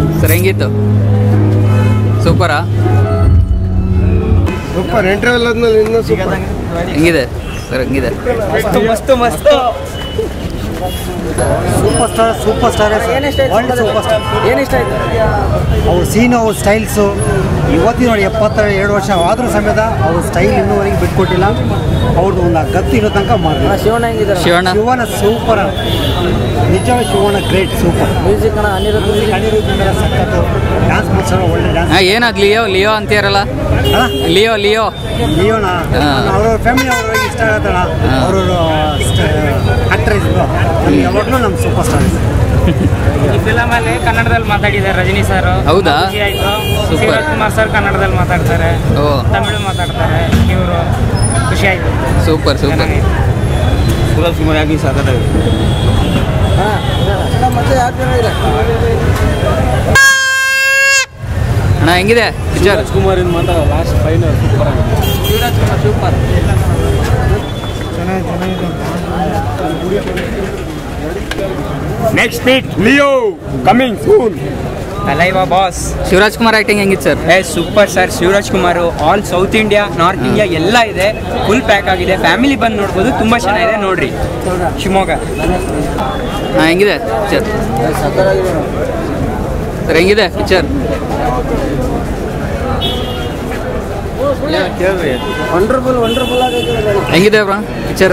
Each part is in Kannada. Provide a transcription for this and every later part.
ಸರ್ ಹೆಂಗಿತ್ತು ಸೂಪರಾ ಸೂಪರ್ ಇಂಟರ್ವೆಲ್ ಆದ್ಮೇಲೆ ಇನ್ನೂ ಸೂಪರ್ ಹೆಂಗಿದೆ ಸರ್ ಹೆಂಗಿದೆ ಮಸ್ತ್ ಮಸ್ತ್ super star super star world super star ಏನಿಷ್ಟ ಆಯ್ತು ಅವ್ರ ಸೀನು ಅವ್ರ ಸ್ಟೈಲ್ಸು ಇವತ್ತಿನ ನೋಡಿ ಎಪ್ಪತ್ತ ಎರಡು ವರ್ಷ ಆದರೂ ಸಮೇತ ಅವ್ರ ಸ್ಟೈಲ್ ಇನ್ನೂವರೆಗೆ ಬಿಟ್ಕೊಟ್ಟಿಲ್ಲ ಅವ್ರದ್ದು ಒಂದು ಗತ್ತು ಇರೋ ತನಕ ಮಾಡಿದ್ರು ಶಿವಣ್ಣ ಹೆಂಗಿದ್ದಾರೆ ಶಿವಣ್ಣ ಶಿವನ ಸೂಪರ್ ನಿಜವಾದ ಶಿವಣ್ಣ ಗ್ರೇಟ್ ಸೂಪರ್ ಮ್ಯೂಸಿಕ್ ಅಣ್ಣ ಅನಿರುದ್ಧ music. ಸಖತ್ತು ಡ್ಯಾನ್ಸ್ ಮಾಡ್ಸೋಣ ಒಳ್ಳೆ ಡ್ಯಾನ್ಸ್ ಹಾಂ ಏನದು ಲಿಯೋ ಲಿಯೋ ಅಂತೀರಲ್ಲ ಲಿಯೋ ಲಿಯೋ ಲಿಯೋಣ ಹಾ. ಅವ್ರವ್ರ ಫ್ಯಾಮಿಲಿ ಅವ್ರಿಗೆ ಇಷ್ಟ ಆಗತ್ತಲ್ಲ ಹಾ. ಅವ್ರವ್ರ ಆಕ್ಟ್ರೆಸ್ ನಮ್ಗೆ ಯಾವಾಗಲೂ ನಮ್ಮ ಸೂಪರ್ ಸ್ಟಾರ್ ಈ ಫಿಲಮ್ ಅಲ್ಲಿ ಕನ್ನಡದಲ್ಲಿ ಮಾತಾಡಿದ್ದಾರೆ ರಜನಿ ಸರ್ ಹೌದಾ? ಖುಷಿ ಆಯ್ತು Super. ಶಿವರಾಜ್ ಕುಮಾರ್ ಸರ್ ಕನ್ನಡದಲ್ಲಿ ಮಾತಾಡ್ತಾರೆ ಓ ತಮಿಳು ಮಾತಾಡ್ತಾರೆ ಇವರು ಖುಷಿ ಆಯ್ತು ಸೂಪರ್ ಸೂಪರ್ ಚೆನ್ನಾಗಿದೆ. ಸುರೇಶ್ ಕುಮಾರ್ ಯಾಕೆ ಸಾಕಾಗಿದೆ ಹಾ, ಅಣ್ಣ, ಮತ್ತೆ ಯಾಕೆ ಚೆನ್ನಾಗಿದೆ ಅಣ್ಣ ಹೆಂಗಿದೆ ಪಿಕ್ಚರ್ ಕುಮಾರ್ ಇನ್ ಮಾತ್ರ ಲಾಸ್ಟ್ ಫೈನಲ್ ಸೂಪರ್ ಆಗಿದೆ Shivaraj Kumar super next meet Leo coming soon ಅಲೈವಾ ಬಾಸ್ ಶಿವರಾಜ್ ಕುಮಾರ್ ಆ್ಯಕ್ಟಿಂಗ್ ಹೆಂಗಿತ್ತು ಸರ್ ಏ super sir Shivaraj Kumar all south India north India ಎಲ್ಲ ಇದೆ ಫುಲ್ ಪ್ಯಾಕ್ ಆಗಿದೆ ಫ್ಯಾಮಿಲಿ ಬಂದು ನೋಡ್ಬೋದು ತುಂಬಾ ಚೆನ್ನಾಗಿದೆ ನೋಡ್ರಿ ಶಿವಮೊಗ್ಗ ಹಾಂ ಹೆಂಗಿದೆ ಪಿಕ್ಚರ್ ಸರ್ ಹೆಂಗಿದೆ ಪಿಕ್ಚರ್ ಕೇಳ್ರಿ ವಂಡರ್ಫುಲ್ ವಂಡರ್ಫುಲ್ ಆಗೈತೆ ಹೆಂಗಿದೆ ಬ್ರೋ ಪಿಕ್ಚರ್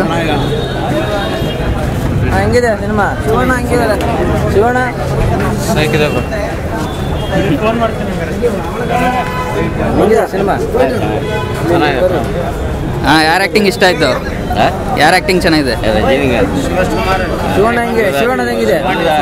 ಹೆಂಗಿದೆ ಸಿನಿಮಾ ಶಿವಣ್ಣ ಹೆಂಗಿದ್ದಾರೆ ಶಿವಣ್ಣ ಹೆಂಗಿದೆ ಸಿನಿಮಾ ಹಾಂ ಯಾರ ಆ್ಯಕ್ಟಿಂಗ್ ಇಷ್ಟ ಆಯಿತು ಯಾರ ಆ್ಯಕ್ಟಿಂಗ್ ಚೆನ್ನಾಗಿದೆ ಶಿವಣ್ಣ ಹೆಂಗಿದೆ ಶಿವಣ್ಣ ಹೆಂಗಿದೆ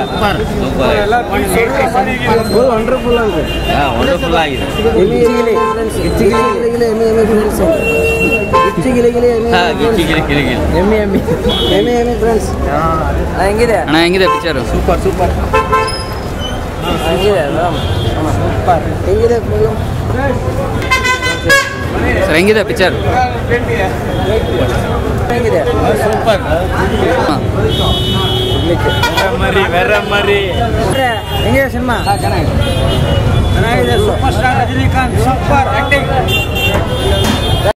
ಫುಲ್ ವಂಡರ್ಫುಲ್ ಆಗಿದೆ ವಂಡರ್ಫುಲ್ ಆಗಿದೆ ಎಮ್ಮಿ ಗಿಲಿ ಗಿಲಿ ಗಿಲಿ ಎಮ್ಮಿ ಎಮ್ಮಿ ಫ್ರೆಂಡ್ಸ್ ಗಿಚ್ಚಿ ಗಿಲಿ ಗಿಲಿ ಎಮ್ಮಿ ಎಮ್ಮಿ ಎಮ್ಮಿ ಎಮ್ಮಿ ಎಮ್ಮಿ ಫ್ರೆಂಡ್ಸ್ ಹೆಂಗಿದೆ ಅಣ್ಣ ಹೆಂಗಿದೆ ಪಿಕ್ಚರು ಸೂಪರ್ ಸೂಪರ್ ಹೆಂಗಿದೆ ಸೂಪರ್ ಹೆಂಗಿದೆ ಫಿಲ್ಮ್ ಸರ್ ಹೆಂಗಿದೆ ಪಿಕ್ಚರ್ ಹೆಂಗಿದೆ ಸೂಪರ್ ಹಾಂ ಮರಿ ವೆರ ಮರಿ ಅಂದ್ರೆ ಹೆಂಗಿದೆ ಸಿನಿಮಾ ಚೆನ್ನಾಗಿದೆ super star Rajinikanth super acting